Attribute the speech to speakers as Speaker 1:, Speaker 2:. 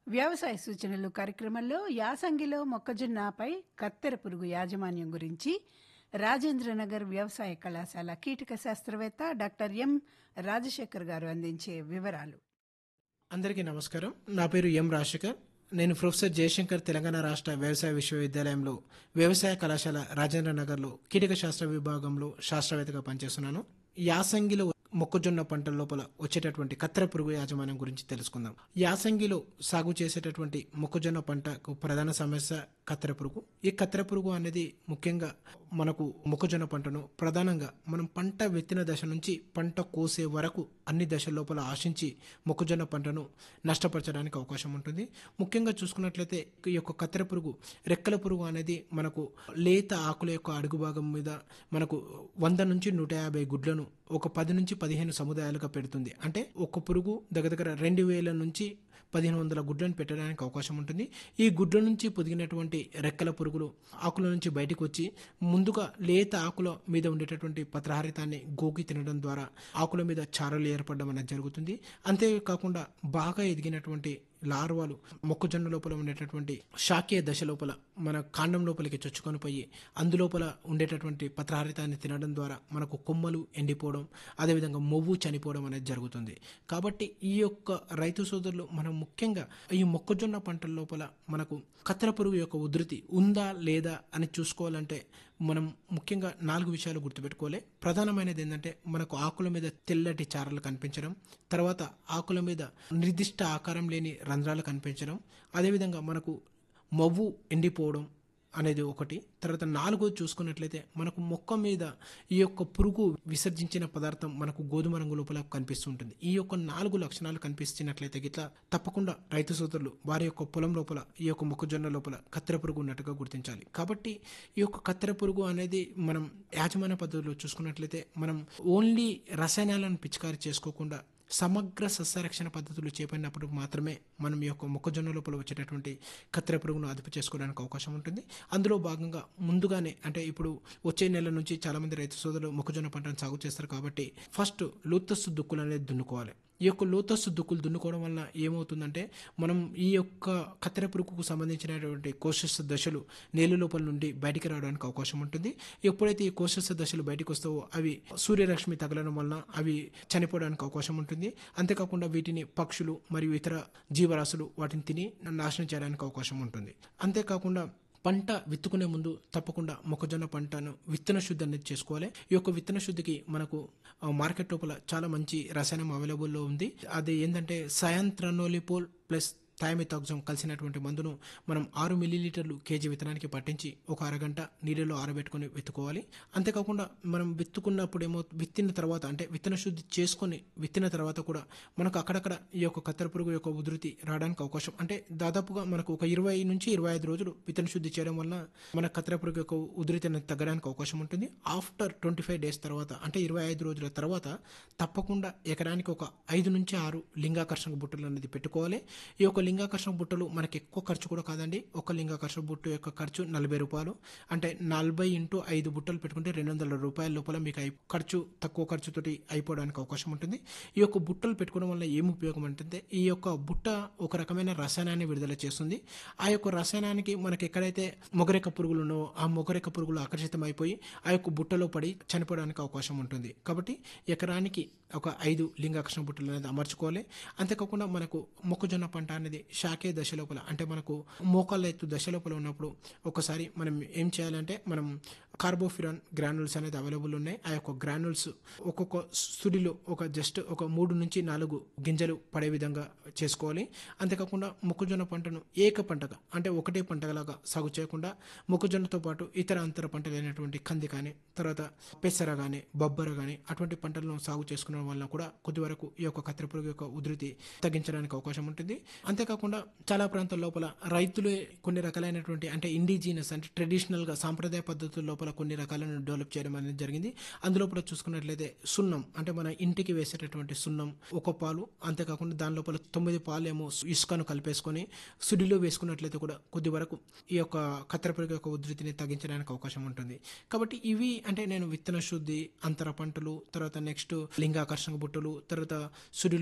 Speaker 1: వ్యవసాయ సూచనలు కార్యక్రమంలో యాసంగిలో మొక్కజొన్నపై కత్తెర పురుగు యాజమాన్యం గురించి రాజేంద్రనగర్ వ్యవసాయ కళాశాల కీటక శాస్త్రవేత్త డాక్టర్ ఎం రాజశేఖర్ గారు అందించే వివరాలు
Speaker 2: అందరికీ నమస్కారం నా పేరు ఎం రాజశేఖర్ నేను ప్రొఫెసర్ జయశంకర్ తెలంగాణ రాష్ట్ర వ్యవసాయ విశ్వవిద్యాలయంలో వ్యవసాయ కళాశాల రాజేంద్ర నగర్లో కీటక శాస్త్ర విభాగంలో శాస్త్రవేత్తగా పనిచేస్తున్నాను యాసంగిలో మొక్కజొన్న పంటల లోపల వచ్చేటటువంటి కత్తెర పురుగు యాజమాన్యం గురించి తెలుసుకుందాం యాసంగిలో సాగు చేసేటటువంటి మొక్కజొన్న పంటకు ప్రధాన సమస్య కత్తెర పురుగు ఈ కత్తెర పురుగు అనేది ముఖ్యంగా మనకు మొక్కజొన్న పంటను ప్రధానంగా మనం పంట విత్తిన దశ నుంచి పంట కోసే వరకు అన్ని దశల లోపల ఆశించి మొక్కజొన్న పంటను నష్టపరచడానికి అవకాశం ఉంటుంది ముఖ్యంగా చూసుకున్నట్లయితే ఈ యొక్క కత్తెర పురుగు రెక్కల పురుగు అనేది మనకు లేత ఆకుల యొక్క అడుగు భాగం మీద మనకు వంద నుంచి నూట యాభై గుడ్లను ఒక పది నుంచి పదిహేను సముదాయాలుగా పెడుతుంది అంటే ఒక పురుగు దగ్గర దగ్గర రెండు వేల నుంచి పదిహేను వందల గుడ్లను పెట్టడానికి అవకాశం ఉంటుంది ఈ గుడ్ల నుంచి పొదిగినటువంటి రెక్కల పురుగులు ఆకుల నుంచి బయటకు వచ్చి ముందుగా లేత ఆకుల మీద ఉండేటటువంటి పత్రహారితాన్ని గోకి తినడం ద్వారా ఆకుల మీద చారలు ఏర్పడడం అనేది జరుగుతుంది అంతేకాకుండా బాగా ఎదిగినటువంటి లార్వాలు మొక్కజొన్న లోపల ఉండేటటువంటి శాకీయ దశ లోపల మన కాండం లోపలికి చొచ్చుకొని పోయి అందులోపల ఉండేటటువంటి పత్రహారితాన్ని తినడం ద్వారా మనకు కొమ్మలు ఎండిపోవడం అదేవిధంగా మొవ్వు చనిపోవడం అనేది జరుగుతుంది కాబట్టి ఈ యొక్క రైతు సోదరులు మనం ముఖ్యంగా ఈ మొక్కజొన్న పంటల లోపల మనకు కత్తెర పురుగు యొక్క ఉధృతి ఉందా లేదా అని చూసుకోవాలంటే మనం ముఖ్యంగా నాలుగు విషయాలు గుర్తుపెట్టుకోవాలి ప్రధానమైనది ఏంటంటే మనకు ఆకుల మీద తెల్లటి చారలు కనిపించడం తర్వాత ఆకుల మీద నిర్దిష్ట ఆకారం లేని రంధ్రాలు కనిపించడం అదేవిధంగా మనకు మవ్వు ఎండిపోవడం అనేది ఒకటి తర్వాత నాలుగోది చూసుకున్నట్లయితే మనకు మొక్క మీద ఈ యొక్క పురుగు విసర్జించిన పదార్థం మనకు గోధుమ రంగు లోపల కనిపిస్తుంటుంది ఈ యొక్క నాలుగు లక్షణాలు కనిపించినట్లయితే గిట్లా తప్పకుండా రైతు సోదరులు వారి యొక్క పొలం లోపల ఈ యొక్క మొక్కజొన్న లోపల కత్తెర పురుగు ఉన్నట్టుగా గుర్తించాలి కాబట్టి ఈ యొక్క కత్తెర పురుగు అనేది మనం యాజమాన్య పద్ధతిలో చూసుకున్నట్లయితే మనం ఓన్లీ రసాయనాలను పిచికారి చేసుకోకుండా సమగ్ర సస్యరక్షణ పద్ధతులు చేపట్టినప్పుడు మాత్రమే మనం ఈ యొక్క మొక్కజొన్న లోపల వచ్చేటటువంటి కత్తెర పురుగును అదుపు చేసుకోవడానికి అవకాశం ఉంటుంది అందులో భాగంగా ముందుగానే అంటే ఇప్పుడు వచ్చే నెల నుంచి చాలామంది రైతు సోదరులు మొక్కజొన్న పంటను సాగు చేస్తారు కాబట్టి ఫస్ట్ లోతస్సు దుక్కులు అనేది దున్నుకోవాలి ఈ యొక్క లోతస్సు దుక్కులు దున్నుకోవడం వల్ల ఏమవుతుందంటే మనం ఈ యొక్క కత్తెర పురుగుకు సంబంధించినటువంటి కోశస్థ దశలు నేల లోపల నుండి బయటికి రావడానికి అవకాశం ఉంటుంది ఎప్పుడైతే ఈ కోశస్థ దశలు బయటకు వస్తావో అవి సూర్యరశ్మి తగలడం వలన అవి చనిపోవడానికి అవకాశం ఉంటుంది అంతేకాకుండా వీటిని పక్షులు మరియు ఇతర జీవరాశులు వాటిని తిని నాశనం చేయడానికి అవకాశం ఉంటుంది అంతేకాకుండా పంట విత్తుకునే ముందు తప్పకుండా మొక్కజొన్న పంటను విత్తన శుద్ధి అనేది చేసుకోవాలి ఈ యొక్క విత్తన శుద్ధికి మనకు మార్కెట్ లోపల చాలా మంచి రసాయనం అవైలబుల్లో ఉంది అది ఏంటంటే సయాంత్రనోలిపోల్ ప్లస్ థైమిథాక్సమ్ కలిసినటువంటి మందును మనం ఆరు మిల్లీలీటర్లు కేజీ విత్తనానికి పట్టించి ఒక అరగంట నీళ్ళలో ఆరబెట్టుకొని విత్తుకోవాలి అంతేకాకుండా మనం విత్తుకున్నప్పుడు ఏమో విత్తిన తర్వాత అంటే విత్తన శుద్ధి చేసుకొని విత్తిన తర్వాత కూడా మనకు అక్కడక్కడ ఈ యొక్క కత్తెర పురుగు యొక్క ఉధృతి రావడానికి అవకాశం అంటే దాదాపుగా మనకు ఒక ఇరవై నుంచి ఇరవై ఐదు రోజులు విత్తన శుద్ధి చేయడం వల్ల మన కత్తెర పురుగు యొక్క ఉధృతి అనేది తగ్గడానికి అవకాశం ఉంటుంది ఆఫ్టర్ ట్వంటీ ఫైవ్ డేస్ తర్వాత అంటే ఇరవై ఐదు రోజుల తర్వాత తప్పకుండా ఎకరానికి ఒక ఐదు నుంచి ఆరు లింగాకర్షణ బుట్టలు అనేది పెట్టుకోవాలి ఈ యొక్క లింగాకర్షణ బుట్టలు మనకి ఎక్కువ ఖర్చు కూడా కాదండి ఒక లింగాకర్షణ బుట్టు యొక్క ఖర్చు నలభై రూపాయలు అంటే నలభై ఇంటూ ఐదు బుట్టలు పెట్టుకుంటే రెండు వందల రూపాయల లోపల మీకు అయి ఖర్చు తక్కువ ఖర్చుతోటి అయిపోవడానికి అవకాశం ఉంటుంది ఈ యొక్క బుట్టలు పెట్టుకోవడం వల్ల ఏం ఉపయోగం అంటే ఈ యొక్క బుట్ట ఒక రకమైన రసాయనాన్ని విడుదల చేస్తుంది ఆ యొక్క రసాయనానికి మనకి ఎక్కడైతే మొగరెక్క పురుగులు ఉన్నావో ఆ మొగరెక్క పురుగులు ఆకర్షితం అయిపోయి ఆ యొక్క బుట్టలో పడి చనిపోవడానికి అవకాశం ఉంటుంది కాబట్టి ఎకరానికి ఒక ఐదు లింగాకర్షణ బుట్టలు అనేది అమర్చుకోవాలి అంతేకాకుండా మనకు మొక్కజొన్న పంట అనేది శాఖే దశ లోపల అంటే మనకు మోకాళ్ళ ఎత్తు దశ లోపల ఉన్నప్పుడు ఒకసారి మనం ఏం చేయాలంటే మనం కార్బోఫిరాన్ గ్రానుల్స్ అనేది అవైలబుల్ ఉన్నాయి ఆ యొక్క గ్రానుల్స్ ఒక్కొక్క సుడిలో ఒక జస్ట్ ఒక మూడు నుంచి నాలుగు గింజలు పడే విధంగా చేసుకోవాలి అంతేకాకుండా మొక్కజొన్న పంటను ఏక పంటగా అంటే ఒకటే పంటలాగా సాగు చేయకుండా మొక్కజొన్నతో పాటు ఇతర అంతర పంటలైనటువంటి కంది కానీ తర్వాత పెసర కానీ బొబ్బర కానీ అటువంటి పంటలను సాగు చేసుకోవడం వల్ల కూడా కొద్ది వరకు ఈ యొక్క కత్తెర పురుగు యొక్క ఉధృతి తగ్గించడానికి అవకాశం ఉంటుంది అంతేకాకుండా చాలా ప్రాంతాల లోపల రైతులు కొన్ని రకాలైనటువంటి అంటే ఇండిజినస్ అంటే ట్రెడిషనల్గా సాంప్రదాయ పద్ధతుల లోపల కొన్ని రకాలను డెవలప్ చేయడం అనేది జరిగింది అందులో కూడా చూసుకున్నట్లయితే సున్నం అంటే మన ఇంటికి వేసేటటువంటి సున్నం ఒక పాలు అంతేకాకుండా దాని లోపల తొమ్మిది పాలు ఏమో ఇసుకను కలిపేసుకొని సుడిలో వేసుకున్నట్లయితే కూడా కొద్ది వరకు ఈ యొక్క కత్తెర పురుగు యొక్క ఉధృతిని తగ్గించడానికి అవకాశం ఉంటుంది కాబట్టి ఇవి అంటే నేను విత్తన శుద్ధి అంతర పంటలు తర్వాత నెక్స్ట్ లింగాకర్షణ బుట్టలు తర్వాత సుడిలో